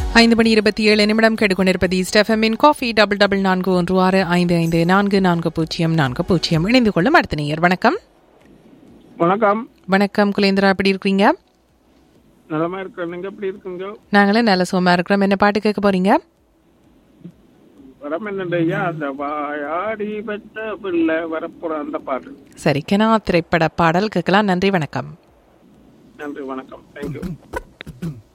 ஐந்து மணி இருபத்தி ஏழு நிமிடம் கேட்டுக்கொண்டிருப்பது ஸ்டெஃபமின் காஃபி டபுள் டபுள் நான்கு ஒன்று ஆறு ஐந்து ஐந்து நான்கு நான்கு பூஜ்ஜியம் நான்கு பூஜ்ஜியம் இணைந்து கொள்ளும் அடுத்த நேயர் வணக்கம் வணக்கம் வணக்கம் குலேந்திரா எப்படி இருக்கீங்க நலமா இருக்க நீங்க எப்படி இருக்குங்க நாங்களே நல்ல சோமா இருக்கிறோம் என்ன பாட்டு கேட்க போறீங்க வரம் என்னடையா அந்த வாயாடி பெற்ற பிள்ளை வரப்புற அந்த பாட்டு சரி கெனா திரைப்பட பாடல் கேட்கலாம் நன்றி வணக்கம் நன்றி வணக்கம் தேங்க்யூ